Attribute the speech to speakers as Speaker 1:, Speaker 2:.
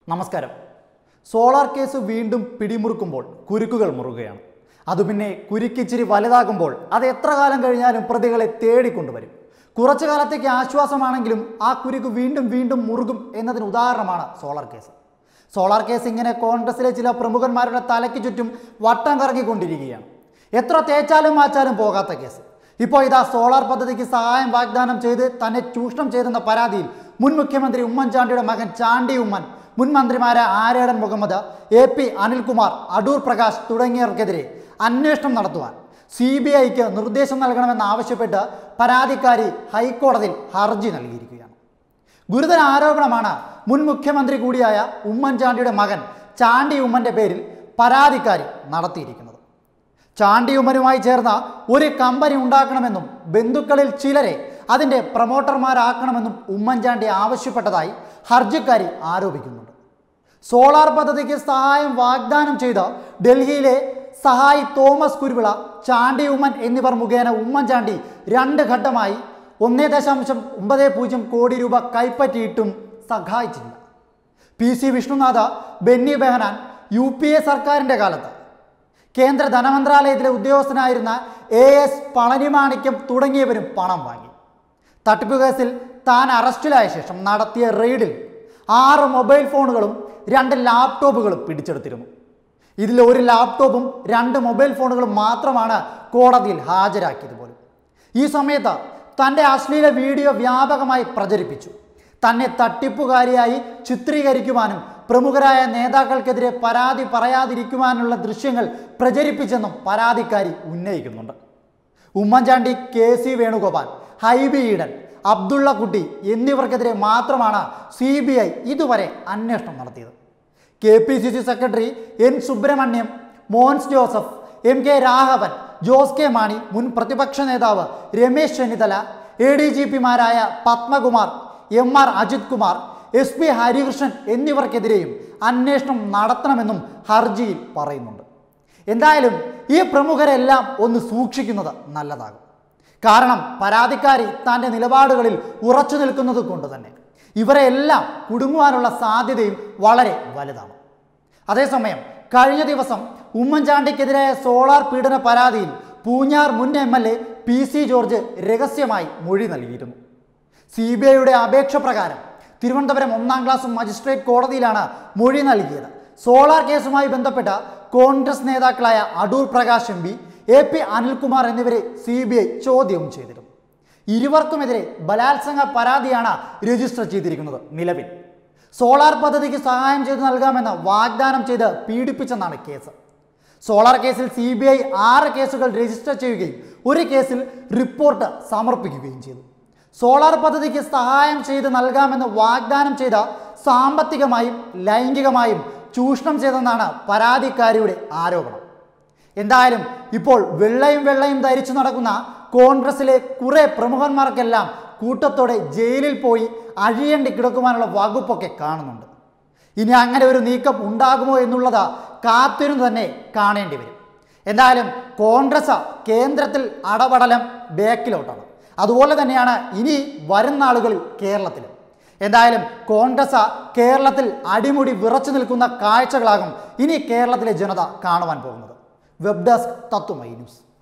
Speaker 1: നമസ്കാരം solar case വീണ്ടും പിടിമുറുക്കുമ്പോൾ കുരുക്കുകൾ മുറുകയാണ് അത് പിന്നെ കുരുക്കിച്ചിരി വലുതാകുമ്പോൾ അത് എത്ര കാലം കഴിഞ്ഞാലും പ്രതികളെ തേടിക്കൊണ്ടുവരും കുറച്ചു കാലത്തേക്ക് ആശ്വാസമാണെങ്കിലും ആ കുരുക്ക് വീണ്ടും വീണ്ടും മുറുകും എന്നതിന് ഉദാഹരണമാണ് സോളാർ കേസ് സോളാർ കേസ് ഇങ്ങനെ കോൺഗ്രസിലെ ചില പ്രമുഖന്മാരുടെ തലയ്ക്ക് ചുറ്റും വട്ടം കറങ്ങിക്കൊണ്ടിരിക്കുകയാണ് എത്ര തേച്ചാലും മാച്ചാലും പോകാത്ത കേസ് ഇപ്പോൾ ഇതാ സോളാർ പദ്ധതിക്ക് സഹായം വാഗ്ദാനം ചെയ്ത് തന്നെ ചൂഷണം ചെയ്തെന്ന പരാതിയിൽ മുൻ മുഖ്യമന്ത്രി ഉമ്മൻചാണ്ടിയുടെ മകൻ ചാണ്ടി ഉമ്മൻ മുൻ മന്ത്രിമാരായ ആരേടൻ മുഹമ്മദ് എ പി അനിൽകുമാർ അടൂർ പ്രകാശ് തുടങ്ങിയവർക്കെതിരെ അന്വേഷണം നടത്തുവാൻ സി ബി ഐക്ക് നിർദ്ദേശം നൽകണമെന്നാവശ്യപ്പെട്ട് പരാതിക്കാരി ഹൈക്കോടതിയിൽ ഹർജി നൽകിയിരിക്കുകയാണ് ഗുരുതര ആരോപണമാണ് മുൻ മുഖ്യമന്ത്രി കൂടിയായ ഉമ്മൻചാണ്ടിയുടെ മകൻ ചാണ്ടി ഉമ്മന്റെ പേരിൽ പരാതിക്കാരി നടത്തിയിരിക്കുന്നത് ചാണ്ടി ഉമ്മനുമായി ചേർന്ന ഒരു കമ്പനി ഉണ്ടാക്കണമെന്നും ബന്ധുക്കളിൽ ചിലരെ അതിൻ്റെ പ്രൊമോട്ടർമാരാക്കണമെന്നും ഉമ്മൻചാണ്ടി ആവശ്യപ്പെട്ടതായി ഹർജിക്കാരി ആരോപിക്കുന്നുണ്ട് സോളാർ പദ്ധതിക്ക് സഹായം വാഗ്ദാനം ചെയ്ത ഡൽഹിയിലെ സഹായി തോമസ് കുരുവിള ചാണ്ടി ഉമ്മൻ എന്നിവർ മുഖേന ഉമ്മൻചാണ്ടി രണ്ട് ഘട്ടമായി ഒന്നേ ദശാംശം ഒമ്പത് പൂജ്യം കോടി രൂപ കൈപ്പറ്റിയിട്ടും സഹായിച്ചില്ല P C Vishnunath Benny Behanan U P A സർക്കാരിൻ്റെ കാലത്ത് കേന്ദ്ര ധനമന്ത്രാലയത്തിലെ ഉദ്യോഗസ്ഥനായിരുന്ന എ എസ് പളനിമാണിക്യം തുടങ്ങിയവരും പണം വാങ്ങി തട്ടിപ്പ് കേസിൽ താൻ അറസ്റ്റിലായ ശേഷം നടത്തിയ റെയ്ഡിൽ ആറ് മൊബൈൽ ഫോണുകളും രണ്ട് ലാപ്ടോപ്പുകളും പിടിച്ചെടുത്തിരുന്നു ഇതിൽ ഒരു ലാപ്ടോപ്പും രണ്ട് മൊബൈൽ ഫോണുകളും മാത്രമാണ് കോടതിയിൽ ഹാജരാക്കിയത് പോലും ഈ സമയത്ത് തൻ്റെ അശ്ലീല വീഡിയോ വ്യാപകമായി പ്രചരിപ്പിച്ചു തന്നെ തട്ടിപ്പുകാരിയായി ചിത്രീകരിക്കുവാനും പ്രമുഖരായ നേതാക്കൾക്കെതിരെ പരാതി പറയാതിരിക്കുവാനുള്ള ദൃശ്യങ്ങൾ പ്രചരിപ്പിച്ചെന്നും പരാതിക്കാരി ഉന്നയിക്കുന്നുണ്ട് ഉമ്മൻചാണ്ടി കെ സി വേണുഗോപാൽ ഹൈബി ഈഡൻ അബ്ദുള്ള കുട്ടി എന്നിവർക്കെതിരെ മാത്രമാണ് സി ബി ഐ ഇതുവരെ അന്വേഷണം നടത്തിയത് K P C C secretary N Subrahmanyam Mons Joseph M K Raghavan Jose K Mani മുൻ പ്രതിപക്ഷ നേതാവ് Ramesh Chennithala A D G പിമാരായ Padmakumar M R Ajith Kumar S P Harikrishnan എന്നിവർക്കെതിരെയും അന്വേഷണം നടത്തണമെന്നും ഹർജിയിൽ പറയുന്നുണ്ട് എന്തായാലും ഈ പ്രമുഖരെല്ലാം ഒന്ന് സൂക്ഷിക്കുന്നത് നല്ലതാകും കാരണം പരാതിക്കാരി തൻ്റെ നിലപാടുകളിൽ ഉറച്ചു നിൽക്കുന്നത് കൊണ്ട് തന്നെ ഇവരെല്ലാം കുടുങ്ങുവാനുള്ള സാധ്യതയും വളരെ വലുതാണ് അതേസമയം കഴിഞ്ഞ ദിവസം ഉമ്മൻചാണ്ടിക്കെതിരായ സോളാർ പീഡന പരാതിയിൽ പൂഞ്ഞാർ മുൻ M L A P C George രഹസ്യമായി മൊഴി നൽകിയിരുന്നു സി ബി ഐയുടെ അപേക്ഷ പ്രകാരം തിരുവനന്തപുരം ഒന്നാം ക്ലാസ് മജിസ്ട്രേറ്റ് കോടതിയിലാണ് മൊഴി നൽകിയത് സോളാർ കേസുമായി ബന്ധപ്പെട്ട കോൺഗ്രസ് നേതാക്കളായ Adoor Prakash M P A P Anilkumar എന്നിവരെ സി ബി ഐ ചോദ്യവും ചെയ്തിരുന്നു ഇരുവർക്കുമെതിരെ ബലാത്സംഗ പരാതിയാണ് രജിസ്റ്റർ ചെയ്തിരിക്കുന്നത് നിലവിൽ സോളാർ പദ്ധതിക്ക് സഹായം ചെയ്തു നൽകാമെന്ന് വാഗ്ദാനം ചെയ്ത് പീഡിപ്പിച്ചെന്നാണ് കേസ് സോളാർ കേസിൽ സി ബി ഐ ആറ് കേസുകൾ രജിസ്റ്റർ ചെയ്യുകയും ഒരു കേസിൽ റിപ്പോർട്ട് സമർപ്പിക്കുകയും ചെയ്തു സോളാർ പദ്ധതിക്ക് സഹായം ചെയ്ത് നൽകാമെന്ന് വാഗ്ദാനം ചെയ്ത സാമ്പത്തികമായും ലൈംഗികമായും ചൂഷണം ചെയ്തെന്നാണ് പരാതിക്കാരിയുടെ ആരോപണം എന്തായാലും ഇപ്പോൾ വെള്ളയും വെള്ളയും ധരിച്ചു നടക്കുന്ന കോൺഗ്രസിലെ കുറെ പ്രമുഖന്മാർക്കെല്ലാം കൂട്ടത്തോടെ ജയിലിൽ പോയി അഴിയണ്ടി കിടക്കുവാനുള്ള വകുപ്പൊക്കെ കാണുന്നുണ്ട് ഇനി അങ്ങനെ ഒരു നീക്കം ഉണ്ടാകുമോ എന്നുള്ളത് കാത്തിരുന്ന് തന്നെ കാണേണ്ടി വരും എന്തായാലും കോൺഗ്രസ് കേന്ദ്രത്തിൽ അടപടലം ബാക്കിലോട്ടാണ് അതുപോലെ തന്നെയാണ് ഇനി വരും നാളുകളിൽ കേരളത്തിലും എന്തായാലും കോൺഗ്രസ് കേരളത്തിൽ അടിമുടി വിറച്ചു നിൽക്കുന്ന കാഴ്ചകളാകും ഇനി കേരളത്തിലെ ജനത കാണുവാൻ പോകുന്നത് വെബ് ഡെസ്ക് തത്വമൈ ന്യൂസ്